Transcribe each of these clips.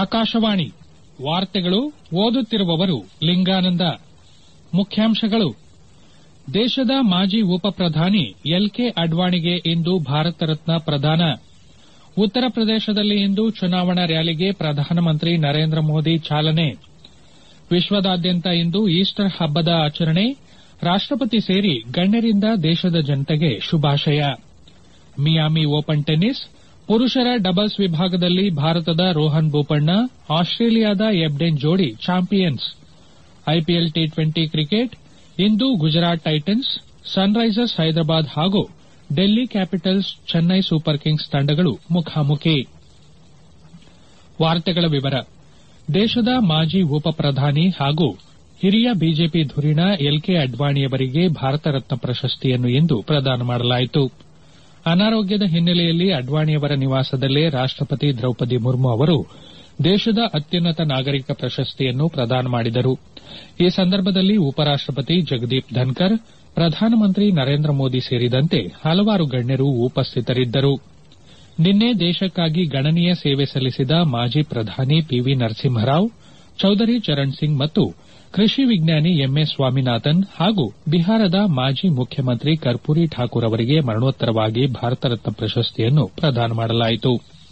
ಆಕಾಶವಾಣಿ ವಾರ್ತೆಗಳು ಓದುತ್ತಿರುವವರು ಲಿಂಗಾನಂದ ಮುಖ್ಯಾಂಶಗಳು ದೇಶದ ಮಾಜಿ ಉಪ ಪ್ರಧಾನಿ ಎಲ್ಕೆ ಅಡ್ವಾಣಿಗೆ ಇಂದು ಭಾರತ ರತ್ನ ಪ್ರದಾನ ಉತ್ತರ ಪ್ರದೇಶದಲ್ಲಿ ಇಂದು ಚುನಾವಣಾ ರ್ಯಾಲಿಗೆ ಪ್ರಧಾನಮಂತ್ರಿ ನರೇಂದ್ರ ಮೋದಿ ಚಾಲನೆ ವಿಶ್ವದಾದ್ಯಂತ ಇಂದು ಈಸ್ಟರ್ ಹಬ್ಬದ ಆಚರಣೆ ರಾಷ್ಟಪತಿ ಸೇರಿ ಗಣ್ಯರಿಂದ ದೇಶದ ಜನತೆಗೆ ಶುಭಾಶಯ ಮಿಯಾಮಿ ಓಪನ್ ಟೆನ್ನಿಸ್ ಪುರುಷರ ಡಬಲ್ಸ್ ವಿಭಾಗದಲ್ಲಿ ಭಾರತದ ರೋಹನ್ ಬೋಪಣ್ಣ ಆಸ್ಟ್ರೇಲಿಯಾದ ಎಬ್ಡೆನ್ ಜೋಡಿ champions IPL T twenty cricket ಇಂದು ಗುಜರಾತ್ ಟೈಟನ್ಸ್ ಸನ್ರೈಸರ್ಸ್ ಹೈದರಾಬಾದ್ ಹಾಗೂ Delhi Capitals Chennai Super Kings ತಂಡಗಳು ಮುಖಾಮುಖಿ ದೇಶದ ಮಾಜಿ ಉಪ ಪ್ರಧಾನಿ ಹಾಗೂ ಹಿರಿಯ ಬಿಜೆಪಿ ಧುರೀಣ ಎಲ್ಕೆ ಅಡ್ವಾಣಿಯವರಿಗೆ ಭಾರತ ರತ್ನ ಪ್ರಶಸ್ತಿಯನ್ನು ಇಂದು ಪ್ರದಾನ ಮಾಡಲಾಯಿತು ಅನಾರೋಗ್ಯದ ಹಿನ್ನೆಲೆಯಲ್ಲಿ ಅಡ್ವಾಣಿಯವರ ನಿವಾಸದಲ್ಲೇ ರಾಷ್ಟಪತಿ ದ್ರೌಪದಿ ಮುರ್ಮು ಅವರು ದೇಶದ ಅತ್ಯುನ್ನತ ನಾಗರಿಕ ಪ್ರಶಸ್ತಿಯನ್ನು ಪ್ರದಾನ ಮಾಡಿದರು ಈ ಸಂದರ್ಭದಲ್ಲಿ ಉಪರಾಷ್ಟಪತಿ ಜಗದೀಪ್ ಧನ್ಕರ್ ಪ್ರಧಾನಮಂತ್ರಿ ನರೇಂದ್ರ ಮೋದಿ ಸೇರಿದಂತೆ ಹಲವಾರು ಗಣ್ಯರು ಉಪಸ್ಥಿತರಿದ್ದರು ನಿನ್ನೆ ದೇಶಕ್ಕಾಗಿ ಗಣನೀಯ ಸೇವೆ ಸಲ್ಲಿಸಿದ ಮಾಜಿ ಪ್ರಧಾನಿ ಪಿವಿ ನರಸಿಂಹರಾವ್ ಚೌಧರಿ ಚರಣ್ ಸಿಂಗ್ ಮತ್ತು ಕೃಷಿ ವಿಜ್ಞಾನಿ ಎಂಎಸ್ ಸ್ವಾಮಿನಾಥನ್ ಹಾಗೂ ಬಿಹಾರದ ಮಾಜಿ ಮುಖ್ಯಮಂತ್ರಿ ಕರ್ಪೂರಿ ಠಾಕೂರ್ ಅವರಿಗೆ ಮರಣೋತ್ತರವಾಗಿ ಭಾರತ ರತ್ನ ಪ್ರಶಸ್ತಿಯನ್ನು ಪ್ರದಾನ ಮಾಡಲಾಯಿತು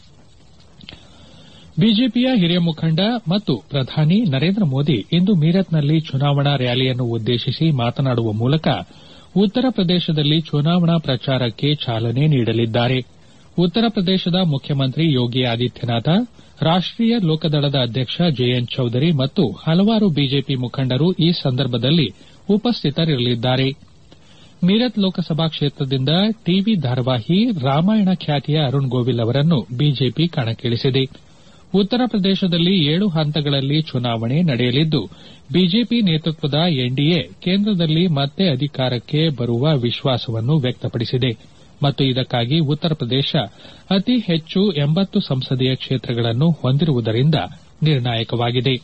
ಬಿಜೆಪಿಯ ಹಿರಿಯ ಮುಖಂಡ ಮತ್ತು ಪ್ರಧಾನಿ ನರೇಂದ್ರ ಮೋದಿ ಇಂದು ಮೀರತ್ನಲ್ಲಿ ಚುನಾವಣಾ ರ್ಯಾಲಿಯನ್ನು ಉದ್ದೇಶಿಸಿ ಮಾತನಾಡುವ ಮೂಲಕ ಉತ್ತರ ಪ್ರದೇಶದಲ್ಲಿ ಚುನಾವಣಾ ಪ್ರಚಾರಕ್ಕೆ ಚಾಲನೆ ನೀಡಲಿದ್ದಾರೆ ಉತ್ತರ ಪ್ರದೇಶದ ಮುಖ್ಯಮಂತ್ರಿ ಯೋಗಿ ಆದಿತ್ಯನಾಥ ರಾಷ್ಟೀಯ ಲೋಕದಳದ ಅಧ್ಯಕ್ಷ ಜೆಎನ್ ಚೌಧರಿ ಮತ್ತು ಹಲವಾರು ಬಿಜೆಪಿ ಮುಖಂಡರು ಈ ಸಂದರ್ಭದಲ್ಲಿ ಉಪಸ್ಥಿತರಿರಲಿದ್ದಾರೆ ಮೀರತ್ ಲೋಕಸಭಾ ಕ್ಷೇತ್ರದಿಂದ ಟಿವಿ ಧಾರಾವಾಹಿ ರಾಮಾಯಣ ಖ್ಯಾತಿಯ ಅರುಣ್ ಗೋವಿಲ್ ಅವರನ್ನು ಬಿಜೆಪಿ ಕಣಕ್ಕಿಳಿಸಿದೆ ಉತ್ತರ ಪ್ರದೇಶದಲ್ಲಿ ಏಳು ಹಂತಗಳಲ್ಲಿ ಚುನಾವಣೆ ನಡೆಯಲಿದ್ದು ಬಿಜೆಪಿ ನೇತೃತ್ವದ ಎನ್ಡಿಎ ಕೇಂದ್ರದಲ್ಲಿ ಮತ್ತೆ ಅಧಿಕಾರಕ್ಕೆ ಬರುವ ವಿಶ್ವಾಸವನ್ನು ವ್ಯಕ್ತಪಡಿಸಿದೆ ಮತ್ತು ಇದಕ್ಕಾಗಿ ಉತ್ತರ ಪ್ರದೇಶ ಅತಿ ಹೆಚ್ಚು ಎಂಬತ್ತು ಸಂಸದೀಯ ಕ್ಷೇತ್ರಗಳನ್ನು ಹೊಂದಿರುವುದರಿಂದ ನಿರ್ಣಾಯಕವಾಗಿದೆ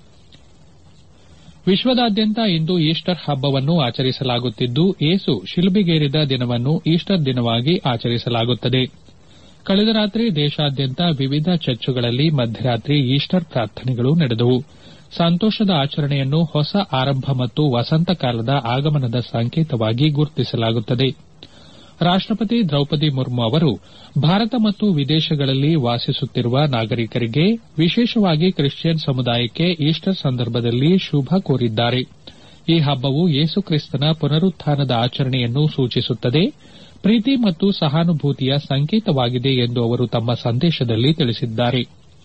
ವಿಶ್ವದಾದ್ಯಂತ ಇಂದು ಈಸ್ಟರ್ ಹಬ್ಬವನ್ನು ಆಚರಿಸಲಾಗುತ್ತಿದ್ದು ಏಸು ಶಿಲುಬೆಗೇರಿದ ದಿನವನ್ನು ಈಸ್ಟರ್ ದಿನವಾಗಿ ಆಚರಿಸಲಾಗುತ್ತದೆ ಕಳೆದ ರಾತ್ರಿ ದೇಶಾದ್ಯಂತ ವಿವಿಧ ಚರ್ಚುಗಳಲ್ಲಿ ಮಧ್ಯರಾತ್ರಿ ಈಸ್ಟರ್ ಪ್ರಾರ್ಥನೆಗಳು ನಡೆದವು ಸಂತೋಷದ ಆಚರಣೆಯನ್ನು ಹೊಸ ಆರಂಭ ಮತ್ತು ವಸಂತಕಾಲದ ಆಗಮನದ ಸಂಕೇತವಾಗಿ ಗುರುತಿಸಲಾಗುತ್ತದೆ ರಾಷ್ಟಪತಿ ದ್ರೌಪದಿ ಮುರ್ಮು ಅವರು ಭಾರತ ಮತ್ತು ವಿದೇಶಗಳಲ್ಲಿ ವಾಸಿಸುತ್ತಿರುವ ನಾಗರಿಕರಿಗೆ ವಿಶೇಷವಾಗಿ ಕ್ರಿಶ್ಚಿಯನ್ ಸಮುದಾಯಕ್ಕೆ ಈಸ್ಟರ್ ಸಂದರ್ಭದಲ್ಲಿ ಶುಭ ಕೋರಿದ್ದಾರೆ ಈ ಹಬ್ಬವು ಯೇಸುಕ್ರಿಸ್ತನ ಪುನರುತ್ಥಾನದ ಆಚರಣೆಯನ್ನು ಸೂಚಿಸುತ್ತದೆ ಪ್ರೀತಿ ಮತ್ತು ಸಹಾನುಭೂತಿಯ ಸಂಕೇತವಾಗಿದೆ ಎಂದು ಅವರು ತಮ್ಮ ಸಂದೇಶದಲ್ಲಿ ತಿಳಿಸಿದ್ದಾರೆ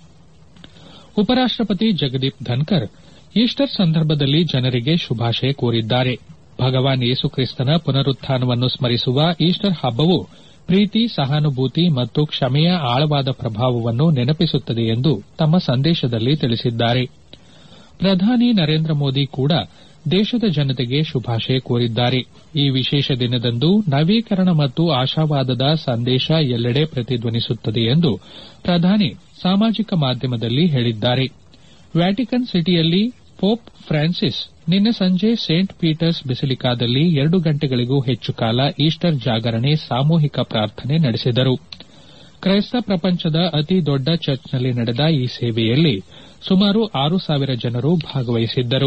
ಉಪರಾಷ್ಟಪತಿ ಜಗದೀಪ್ ಧನ್ಕರ್ ಈಸ್ಟರ್ ಸಂದರ್ಭದಲ್ಲಿ ಜನರಿಗೆ ಶುಭಾಶಯ ಕೋರಿದ್ದಾರೆ ಭಗವಾನ್ ಯೇಸುಕ್ರಿಸ್ತನ ಪುನರುತ್ಥಾನವನ್ನು ಸ್ಮರಿಸುವ ಈಸ್ಟರ್ ಹಬ್ಬವು ಪ್ರೀತಿ ಸಹಾನುಭೂತಿ ಮತ್ತು ಕ್ಷಮೆಯ ಆಳವಾದ ಪ್ರಭಾವವನ್ನು ನೆನಪಿಸುತ್ತದೆ ಎಂದು ತಮ್ಮ ಸಂದೇಶದಲ್ಲಿ ತಿಳಿಸಿದ್ದಾರೆ ಪ್ರಧಾನಿ ನರೇಂದ್ರ ಮೋದಿ ಕೂಡ ದೇಶದ ಜನತೆಗೆ ಶುಭಾಶಯ ಕೋರಿದ್ದಾರೆ ಈ ವಿಶೇಷ ದಿನದಂದು ನವೀಕರಣ ಮತ್ತು ಆಶಾವಾದದ ಸಂದೇಶ ಎಲ್ಲೆಡೆ ಪ್ರತಿಧ್ವನಿಸುತ್ತದೆ ಎಂದು ಪ್ರಧಾನಿ ಸಾಮಾಜಿಕ ಮಾಧ್ಯಮದಲ್ಲಿ ಹೇಳಿದ್ದಾರೆ ವ್ಯಾಟಿಕನ್ ಸಿಟಿಯಲ್ಲಿ ಪೋಪ್ ಫ್ರಾನ್ಸಿಸ್ ನಿನ್ನೆ ಸಂಜೆ ಸೇಂಟ್ ಪೀಟರ್ಸ್ ಬೆಸಿಲಿಕಾದಲ್ಲಿ ಎರಡು ಗಂಟೆಗಳಿಗೂ ಹೆಚ್ಚು ಕಾಲ ಈಸ್ಟರ್ ಜಾಗರಣೆ ಸಾಮೂಹಿಕ ಪ್ರಾರ್ಥನೆ ನಡೆಸಿದರು ಕ್ರೈಸ್ತ ಪ್ರಪಂಚದ ಅತಿ ದೊಡ್ಡ ಚರ್ಚ್ನಲ್ಲಿ ನಡೆದ ಈ ಸೇವೆಯಲ್ಲಿ ಸುಮಾರು ಆರು ಸಾವಿರ ಜನರು ಭಾಗವಹಿಸಿದ್ದರು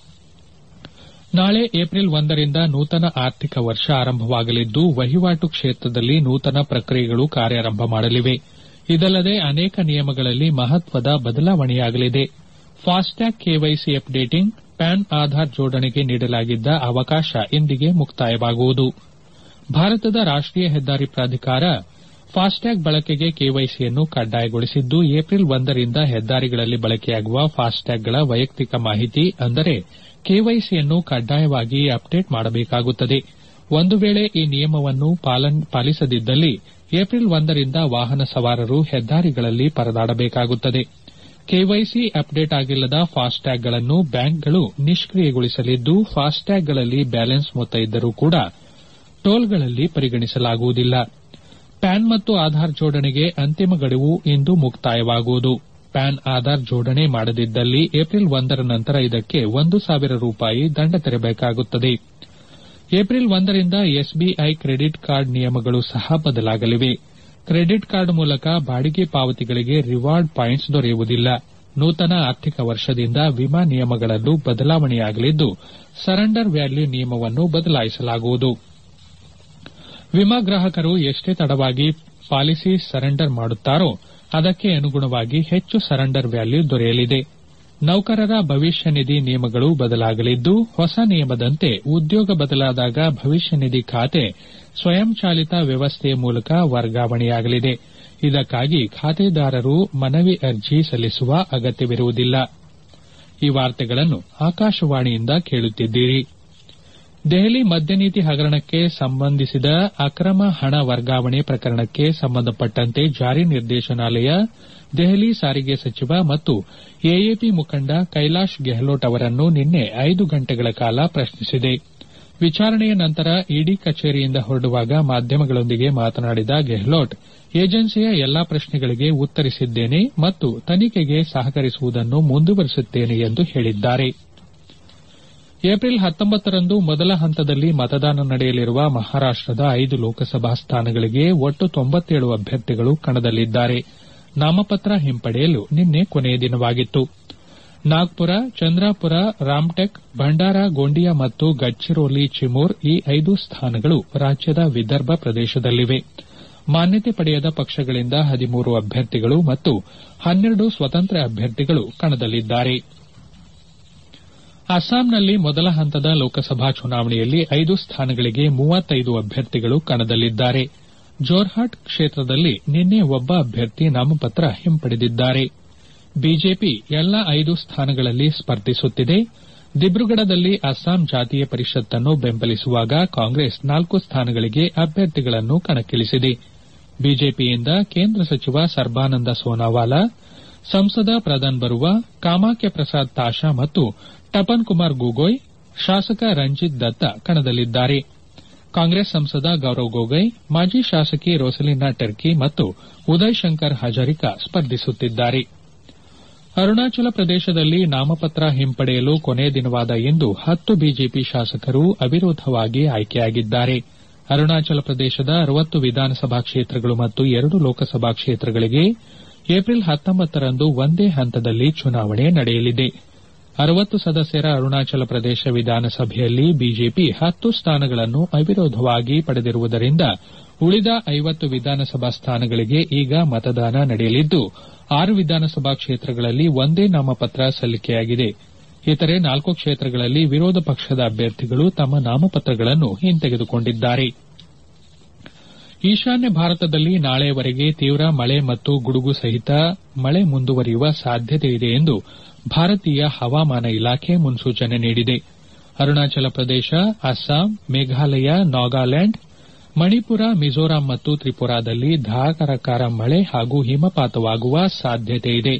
ನಾಳೆ ಏಪ್ರಿಲ್ ಒಂದರಿಂದ ನೂತನ ಆರ್ಥಿಕ ವರ್ಷ ಆರಂಭವಾಗಲಿದ್ದು ವಹಿವಾಟು ಕ್ಷೇತ್ರದಲ್ಲಿ ನೂತನ ಪ್ರಕ್ರಿಯೆಗಳು ಕಾರ್ಯಾರಂಭ ಮಾಡಲಿವೆ ಇದಲ್ಲದೆ ಅನೇಕ ನಿಯಮಗಳಲ್ಲಿ ಮಹತ್ವದ ಬದಲಾವಣೆಯಾಗಲಿದೆ FASTag KYC updating PAN Aadhaar ಜೋಡಣೆಗೆ ನೀಡಲಾಗಿದ್ದ ಅವಕಾಶ ಇಂದಿಗೆ ಮುಕ್ತಾಯವಾಗುವುದು ಭಾರತದ ರಾಷ್ಟೀಯ ಹೆದ್ದಾರಿ ಪ್ರಾಧಿಕಾರ ಫಾಸ್ಟ್ಯಾಗ್ ಬಳಕೆಗೆ ಕೆವೈಸಿಯನ್ನು ಕಡ್ಡಾಯಗೊಳಿಸಿದ್ದು ಏಪ್ರಿಲ್ ಒಂದರಿಂದ ಹೆದ್ದಾರಿಗಳಲ್ಲಿ ಬಳಕೆಯಾಗುವ ಫಾಸ್ಟ್ಯಾಗ್ಗಳ ವೈಯಕ್ತಿಕ ಮಾಹಿತಿ ಅಂದರೆ ಕೆವೈಸಿಯನ್ನು ಕಡ್ಡಾಯವಾಗಿ ಅಪ್ಡೇಟ್ ಮಾಡಬೇಕಾಗುತ್ತದೆ ಒಂದು ವೇಳೆ ಈ ನಿಯಮವನ್ನು ಪಾಲಿಸದಿದ್ದಲ್ಲಿ ಏಪ್ರಿಲ್ ಒಂದರಿಂದ ವಾಹನ ಸವಾರರು ಹೆದ್ದಾರಿಗಳಲ್ಲಿ ಪರದಾಡಬೇಕಾಗುತ್ತದೆ ಕೆವೈಸಿ ಅಪ್ಡೇಟ್ ಆಗಿಲ್ಲದ ಫಾಸ್ಟ್ಯಾಗ್ಗಳನ್ನು ಬ್ಯಾಂಕ್ಗಳು ನಿಷ್ಕಿಯಗೊಳಿಸಲಿದ್ದು ಫಾಸ್ಟ್ಯಾಗ್ಗಳಲ್ಲಿ ಬ್ಯಾಲೆನ್ಸ್ ಮೊತ್ತ ಇದ್ದರೂ ಕೂಡ ಟೋಲ್ಗಳಲ್ಲಿ ಪರಿಗಣಿಸಲಾಗುವುದಿಲ್ಲ ಪ್ಯಾನ್ ಮತ್ತು ಆಧಾರ್ ಜೋಡಣೆಗೆ ಅಂತಿಮ ಗಡುವು ಇಂದು ಮುಕ್ತಾಯವಾಗುವುದು ಪ್ಯಾನ್ ಆಧಾರ್ ಜೋಡಣೆ ಮಾಡದಿದ್ದಲ್ಲಿ ಏಪ್ರಿಲ್ ಒಂದರ ನಂತರ ಇದಕ್ಕೆ ಒಂದು ಸಾವಿರ ರೂಪಾಯಿ ದಂಡ ತೆರಬೇಕಾಗುತ್ತದೆ ಏಪ್ರಿಲ್ ಒಂದರಿಂದ ಎಸ್ಬಿಐ ಕ್ರೆಡಿಟ್ ಕಾರ್ಡ್ ನಿಯಮಗಳು ಸಹ ಬದಲಾಗಲಿವೆ ಕ್ರೆಡಿಟ್ ಕಾರ್ಡ್ ಮೂಲಕ ಬಾಡಿಗೆ ಪಾವತಿಗಳಿಗೆ ರಿವಾರ್ಡ್ ಪಾಯಿಂಟ್ಸ್ ದೊರೆಯುವುದಿಲ್ಲ ನೂತನ ಆರ್ಥಿಕ ವರ್ಷದಿಂದ ವಿಮಾ ನಿಯಮಗಳಲ್ಲೂ ಬದಲಾವಣೆಯಾಗಲಿದ್ದು ಸರೆಂಡರ್ ವ್ಯಾಲ್ಯೂ ನಿಯಮವನ್ನು ಬದಲಾಯಿಸಲಾಗುವುದು ವಿಮಾ ಗ್ರಾಹಕರು ಎಷ್ಟೇ ತಡವಾಗಿ ಪಾಲಿಸಿ ಸರೆಂಡರ್ ಮಾಡುತ್ತಾರೋ ಅದಕ್ಕೆ ಅನುಗುಣವಾಗಿ ಹೆಚ್ಚು ಸರೆಂಡರ್ ವ್ಯಾಲ್ಯೂ ದೊರೆಯಲಿದೆ ನೌಕರರ ಭವಿಷ್ಯ ನಿಧಿ ನಿಯಮಗಳು ಬದಲಾಗಲಿದ್ದು ಹೊಸ ನಿಯಮದಂತೆ ಉದ್ಯೋಗ ಬದಲಾದಾಗ ಭವಿಷ್ಯ ನಿಧಿ ಖಾತೆ ಸ್ವಯಂಚಾಲಿತ ವ್ಯವಸ್ಥೆಯ ಮೂಲಕ ವರ್ಗಾವಣೆಯಾಗಲಿದೆ ಇದಕ್ಕಾಗಿ ಖಾತೆದಾರರು ಮನವಿ ಅರ್ಜಿ ಸಲ್ಲಿಸುವ ಅಗತ್ಯವಿರುವುದಿಲ್ಲ ಈ ವಾರ್ತೆಗಳನ್ನು ಆಕಾಶವಾಣಿಯಿಂದ ಕೇಳುತ್ತಿದ್ದೀರಿ ದೆಹಲಿ ಮದ್ಯ ನೀತಿ ಹಗರಣಕ್ಕೆ ಸಂಬಂಧಿಸಿದ ಅಕ್ರಮ ಹಣ ವರ್ಗಾವಣೆ ಪ್ರಕರಣಕ್ಕೆ ಸಂಬಂಧಪಟ್ಟಂತೆ ಜಾರಿ ನಿರ್ದೇಶನಾಲಯ ದೆಹಲಿ ಸಾರಿಗೆ ಸಚಿವ ಮತ್ತು ಎಎಪಿ ಮುಖಂಡ ಕೈಲಾಶ್ ಗೆಹ್ಲೋಟ್ ಅವರನ್ನು ನಿನ್ನೆ ಐದು ಗಂಟೆಗಳ ಕಾಲ ಪ್ರಶ್ನಿಸಿದೆ ವಿಚಾರಣೆಯ ನಂತರ ಇಡಿ ಕಚೇರಿಯಿಂದ ಹೊರಡುವಾಗ ಮಾಧ್ಯಮಗಳೊಂದಿಗೆ ಮಾತನಾಡಿದ ಗೆಹ್ಲೋಟ್ ಏಜೆನ್ಸಿಯ ಎಲ್ಲಾ ಪ್ರಶ್ನೆಗಳಿಗೆ ಉತ್ತರಿಸಿದ್ದೇನೆ ಮತ್ತು ತನಿಖೆಗೆ ಸಹಕರಿಸುವುದನ್ನು ಮುಂದುವರಿಸುತ್ತೇನೆ ಎಂದು ಹೇಳಿದ್ದಾರೆ ಏಪ್ರಿಲ್ ಹತ್ತೊಂಬತ್ತರಂದು ಮೊದಲ ಹಂತದಲ್ಲಿ ಮತದಾನ ನಡೆಯಲಿರುವ ಮಹಾರಾಷ್ಟದ ಐದು ಲೋಕಸಭಾ ಸ್ಥಾನಗಳಿಗೆ ಒಟ್ಟು ತೊಂಬತ್ತೇಳು ಅಭ್ಯರ್ಥಿಗಳು ಕಣದಲ್ಲಿದ್ದಾರೆ ನಾಮಪತ್ರ ಹಿಂಪಡೆಯಲು ನಿನ್ನೆ ಕೊನೆಯ ದಿನವಾಗಿತ್ತು ನಾಗ್ಪುರ ಚಂದ್ರಾಪುರ ರಾಮ್ಟೆಕ್ ಭಂಡಾರ ಗೋಂಡಿಯಾ ಮತ್ತು ಗಡ್ಚಿರೋಲಿ ಚಿಮೂರ್ ಈ ಐದು ಸ್ಥಾನಗಳು ರಾಜ್ಯದ ವಿದರ್ಭ ಪ್ರದೇಶದಲ್ಲಿವೆ ಮಾನ್ಯತೆ ಪಡೆಯದ ಪಕ್ಷಗಳಿಂದ ಹದಿಮೂರು ಅಭ್ಯರ್ಥಿಗಳು ಮತ್ತು ಹನ್ನೆರಡು ಸ್ವತಂತ್ರ ಅಭ್ಯರ್ಥಿಗಳು ಕಣದಲ್ಲಿದ್ದಾರೆ ಅಸ್ಸಾಂನಲ್ಲಿ ಮೊದಲ ಹಂತದ ಲೋಕಸಭಾ ಚುನಾವಣೆಯಲ್ಲಿ ಐದು ಸ್ಥಾನಗಳಿಗೆ ಮೂವತ್ತೈದು ಅಭ್ಯರ್ಥಿಗಳು ಕಣದಲ್ಲಿದ್ದಾರೆ ಜೋರ್ಹಾಟ್ ಕ್ಷೇತ್ರದಲ್ಲಿ ನಿನ್ನೆ ಒಬ್ಬ ಅಭ್ಯರ್ಥಿ ನಾಮಪತ್ರ ಹಿಂಪಡೆದಿದ್ದಾರೆ ಬಿಜೆಪಿ ಎಲ್ಲಾ ಐದು ಸ್ಥಾನಗಳಲ್ಲಿ ಸ್ಪರ್ಧಿಸುತ್ತಿದೆ ದಿಬ್ರುಗಢದಲ್ಲಿ ಅಸ್ಸಾಂ ಜಾತೀಯ ಪರಿಷತ್ತನ್ನು ಬೆಂಬಲಿಸುವಾಗ ಕಾಂಗ್ರೆಸ್ ನಾಲ್ಕು ಸ್ಥಾನಗಳಿಗೆ ಅಭ್ಯರ್ಥಿಗಳನ್ನು ಕಣಕ್ಕಿಳಿಸಿದೆ ಬಿಜೆಪಿಯಿಂದ ಕೇಂದ್ರ ಸಚಿವ ಸರ್ಬಾನಂದ ಸೋನಾವಾಲಾ ಸಂಸದ ಪ್ರದಾನ್ ಬರುವ ಕಾಮಾಖ್ಯ ಪ್ರಸಾದ್ ತಾಷಾ ಮತ್ತು ಟಪನ್ ಕುಮಾರ್ ಗೊಗೊಯ್ ಶಾಸಕ ರಂಜಿತ್ ದತ್ತ ಕಣದಲ್ಲಿದ್ದಾರೆ ಕಾಂಗ್ರೆಸ್ ಸಂಸದ ಗೌರವ್ ಗೊಗೊಯ್ ಮಾಜಿ ಶಾಸಕಿ ರೋಸಲಿನಾ ಟೆರ್ಕಿ ಮತ್ತು ಉದಯ್ ಶಂಕರ್ ಹಜಾರಿಕಾ ಸ್ಪರ್ಧಿಸುತ್ತಿದ್ದಾರೆ ಅರುಣಾಚಲ ಪ್ರದೇಶದಲ್ಲಿ ನಾಮಪತ್ರ ಹಿಂಪಡೆಯಲು ಕೊನೆಯ ದಿನವಾದ ಇಂದು ಹತ್ತು ಬಿಜೆಪಿ ಶಾಸಕರು ಅವಿರೋಧವಾಗಿ ಆಯ್ಕೆಯಾಗಿದ್ದಾರೆ ಅರುಣಾಚಲ ಪ್ರದೇಶದ ಅರವತ್ತು ವಿಧಾನಸಭಾ ಕ್ಷೇತ್ರಗಳು ಮತ್ತು ಎರಡು ಲೋಕಸಭಾ ಕ್ಷೇತ್ರಗಳಿಗೆ ಏಪ್ರಿಲ್ ಹತ್ತೊಂಬತ್ತರಂದು ಒಂದೇ ಹಂತದಲ್ಲಿ ಚುನಾವಣೆ ನಡೆಯಲಿದೆ ಅರವತ್ತು ಸದಸ್ಯರ ಅರುಣಾಚಲ ಪ್ರದೇಶ ವಿಧಾನಸಭೆಯಲ್ಲಿ ಬಿಜೆಪಿ ಹತ್ತು ಸ್ಥಾನಗಳನ್ನು ಅವಿರೋಧವಾಗಿ ಪಡೆದಿರುವುದರಿಂದ ಉಳಿದ ಐವತ್ತು ವಿಧಾನಸಭಾ ಸ್ಥಾನಗಳಿಗೆ ಈಗ ಮತದಾನ ನಡೆಯಲಿದ್ದು ಆರು ವಿಧಾನಸಭಾ ಕ್ಷೇತ್ರಗಳಲ್ಲಿ ಒಂದೇ ನಾಮಪತ್ರ ಸಲ್ಲಿಕೆಯಾಗಿದೆ ಇತರೆ ನಾಲ್ಕು ಕ್ಷೇತ್ರಗಳಲ್ಲಿ ವಿರೋಧ ಪಕ್ಷದ ಅಭ್ಯರ್ಥಿಗಳು ತಮ್ಮ ನಾಮಪತ್ರಗಳನ್ನು ಹಿಂತೆಗೆದುಕೊಂಡಿದ್ದಾರೆ ಈಶಾನ್ಯ ಭಾರತದಲ್ಲಿ ನಾಳೆಯವರೆಗೆ ತೀವ್ರ ಮಳೆ ಮತ್ತು ಗುಡುಗು ಸಹಿತ ಮಳೆ ಮುಂದುವರಿಯುವ ಸಾಧ್ಯತೆಯಿದೆ ಎಂದು ಭಾರತೀಯ ಹವಾಮಾನ ಇಲಾಖೆ ಮುನ್ಸೂಚನೆ ನೀಡಿದೆ ಅರುಣಾಚಲ ಪ್ರದೇಶ ಅಸ್ಸಾಂ ಮೇಘಾಲಯ ನಾಗಾಲ್ಯಾಂಡ್ ಮಣಿಪುರ ಮಿಜೋರಾಂ ಮತ್ತು ತ್ರಿಪುರಾದಲ್ಲಿ ಧಾರಾಕಾರ ಮಳೆ ಹಾಗೂ ಹಿಮಪಾತವಾಗುವ ಸಾಧ್ಯತೆಯಿದೆ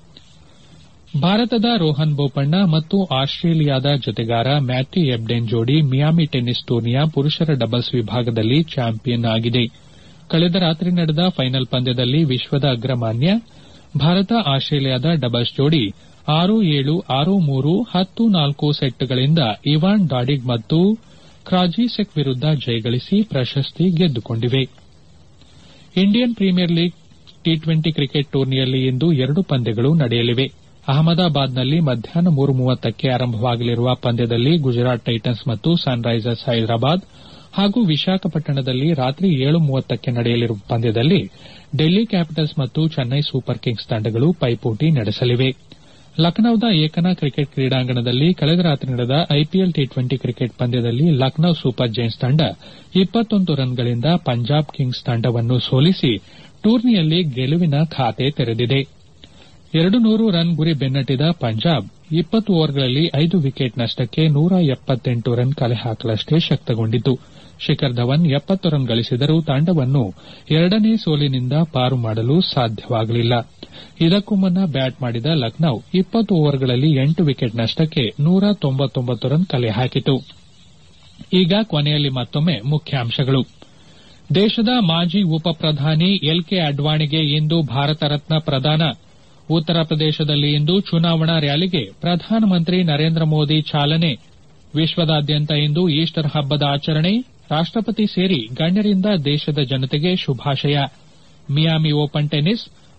ಭಾರತದ ರೋಹನ್ ಬೋಪಣ್ಣ ಮತ್ತು ಆಸ್ಟ್ರೇಲಿಯಾದ ಜತೆಗಾರ ಮ್ಯಾಥ್ಯೂ ಎಬ್ಡೆನ್ ಜೋಡಿ ಮಿಯಾಮಿ ಟೆನ್ನಿಸ್ ಟೂರ್ನಿಯ ಪುರುಷರ ಡಬಲ್ಸ್ ವಿಭಾಗದಲ್ಲಿ ಚಾಂಪಿಯನ್ ಆಗಿದೆ ಕಳೆದ ರಾತ್ರಿ ನಡೆದ ಫೈನಲ್ ಪಂದ್ಯದಲ್ಲಿ ವಿಶ್ವದ ಅಗ್ರಮಾನ್ಯ ಭಾರತ ಆಸ್ಟ್ರೇಲಿಯಾದ ಡಬಲ್ಸ್ ಜೋಡಿ ಆರು ಏಳು ಆರು ಮೂರು ಹತ್ತು ನಾಲ್ಕು ಸೆಟ್ಗಳಿಂದ ಇವಾನ್ ಡಾಡಿಗ್ ಮತ್ತು ಕ್ರಾಜಿಸೆಕ್ ವಿರುದ್ದ ಜಯಗಳಿಸಿ ಪ್ರಶಸ್ತಿ ಗೆದ್ದುಕೊಂಡಿವೆ Indian Premier League T twenty cricket ಟೂರ್ನಿಯಲ್ಲಿ ಇಂದು ಎರಡು ಪಂದ್ಯಗಳು ನಡೆಯಲಿವೆ ಅಹಮದಾಬಾದ್ನಲ್ಲಿ ಮಧ್ಯಾಹ್ನ ಮೂರು ಮೂವತ್ತಕ್ಕೆ ಆರಂಭವಾಗಲಿರುವ ಪಂದ್ಯದಲ್ಲಿ ಗುಜರಾತ್ ಟೈಟನ್ಸ್ ಮತ್ತು ಸನ್ ರೈಸರ್ಸ್ ಹೈದರಾಬಾದ್ ಹಾಗೂ ವಿಶಾಖಪಟ್ಟಣದಲ್ಲಿ ರಾತ್ರಿ ಏಳು ಮೂವತ್ತಕ್ಕೆ ನಡೆಯಲಿರುವ ಪಂದ್ಯದಲ್ಲಿ ಡೆಲ್ಲಿ ಕ್ಯಾಪಿಟಲ್ಸ್ ಮತ್ತು ಚೆನ್ನೈ ಸೂಪರ್ ಕಿಂಗ್ಸ್ ತಂಡಗಳು ಪೈಪೋಟಿ ನಡೆಸಲಿವೆ ಲಖನೌದ ಏಕನಾ ಕ್ರಿಕೆಟ್ ಕ್ರೀಡಾಂಗಣದಲ್ಲಿ ಕಳೆದ ರಾತ್ರಿ ನಡೆದ ಐಪಿಎಲ್ ಟಿ ಟ್ವೆಂಟಿ ಕ್ರಿಕೆಟ್ ಪಂದ್ಯದಲ್ಲಿ ಲಖನೌ ಸೂಪರ್ ಜೈಂಟ್ಸ್ ತಂಡ ಇಪ್ಪತ್ತೊಂದು ರನ್ಗಳಿಂದ ಪಂಜಾಬ್ ಕಿಂಗ್ಸ್ ತಂಡವನ್ನು ಸೋಲಿಸಿ ಟೂರ್ನಿಯಲ್ಲಿ ಗೆಲುವಿನ ಖಾತೆ ತೆರೆದಿದೆ ಎರಡು ನೂರು ರನ್ ಗುರಿ ಬೆನ್ನಟ್ಟಿದ ಪಂಜಾಬ್ ಇಪ್ಪತ್ತು ಓವರ್ಗಳಲ್ಲಿ ಐದು ವಿಕೆಟ್ ನಷ್ಟಕ್ಕೆ ನೂರ ಎಪ್ಪತ್ತೆಂಟು ರನ್ ಕಲೆ ಹಾಕಲಷ್ಟೇ ಶಕ್ತಗೊಂಡಿತು ಶಿಖರ್ ಧವನ್ ಎಪ್ಪತ್ತು ರನ್ ಗಳಿಸಿದರೂ ತಂಡವನ್ನು ಎರಡನೇ ಸೋಲಿನಿಂದ ಪಾರು ಮಾಡಲು ಸಾಧ್ಯವಾಗಲಿಲ್ಲ ಇದಕ್ಕೂ ಮುನ್ನ ಬ್ಯಾಟ್ ಮಾಡಿದ ಲಖನೌ ಇಪ್ಪತ್ತು ಓವರ್ಗಳಲ್ಲಿ ಎಂಟು ವಿಕೆಟ್ ನಷ್ಟಕ್ಕೆ ನೂರ ತೊಂಬತ್ತೊಂಬತ್ತು ರನ್ ಕಲೆ ಹಾಕಿತು ಈಗ ಕೊನೆಯಲ್ಲಿ ಮತ್ತೊಮ್ಮೆ ಮುಖ್ಯಾಂಶಗಳು ದೇಶದ ಮಾಜಿ ಉಪ ಪ್ರಧಾನಿ ಎಲ್ಕೆ ಅಡ್ವಾಣಿಗೆ ಇಂದು ಭಾರತ ರತ್ನ ಪ್ರದಾನ ಉತ್ತರ ಪ್ರದೇಶದಲ್ಲಿ ಇಂದು ಚುನಾವಣಾ ರ್ಯಾಲಿಗೆ ಪ್ರಧಾನಮಂತ್ರಿ ನರೇಂದ್ರ ಮೋದಿ ಚಾಲನೆ ವಿಶ್ವದಾದ್ಯಂತ ಇಂದು ಈಸ್ಟರ್ ಹಬ್ಬದ ಆಚರಣೆ ರಾಷ್ಟಪತಿ ಸೇರಿ ಗಣ್ಯರಿಂದ ದೇಶದ ಜನತೆಗೆ ಶುಭಾಶಯ ಮಿಯಾಮಿ ಓಪನ್ ಟೆನ್ನಿಸ್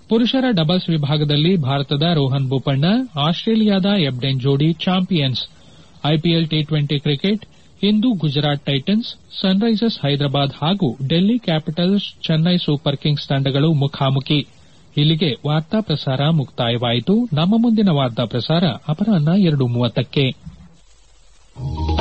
ಪುರುಷರ ಡಬಲ್ಸ್ ವಿಭಾಗದಲ್ಲಿ ಭಾರತದ ರೋಹನ್ ಬೋಪಣ್ಣ ಆಸ್ಟ್ರೇಲಿಯಾದ ಎಬ್ಡೆನ್ ಜೋಡಿ champions IPL T twenty cricket ಇಂದು ಗುಜರಾತ್ ಟೈಟನ್ಸ್ ಸನ್ರೈಸರ್ಸ್ ಹೈದರಾಬಾದ್ ಹಾಗೂ Delhi Capitals Chennai Super Kings ತಂಡಗಳು ಮುಖಾಮುಖಿ ಇಲ್ಲಿಗೆ ವಾರ್ತಾ ಪ್ರಸಾರ ಮುಕ್ತಾಯವಾಯಿತು ನಮ್ಮ ಮುಂದಿನ ವಾರ್ತಾ ಪ್ರಸಾರ ಅಪರಾಹ್ನ ಎರಡು ಮೂವತ್ತಕ್ಕೆ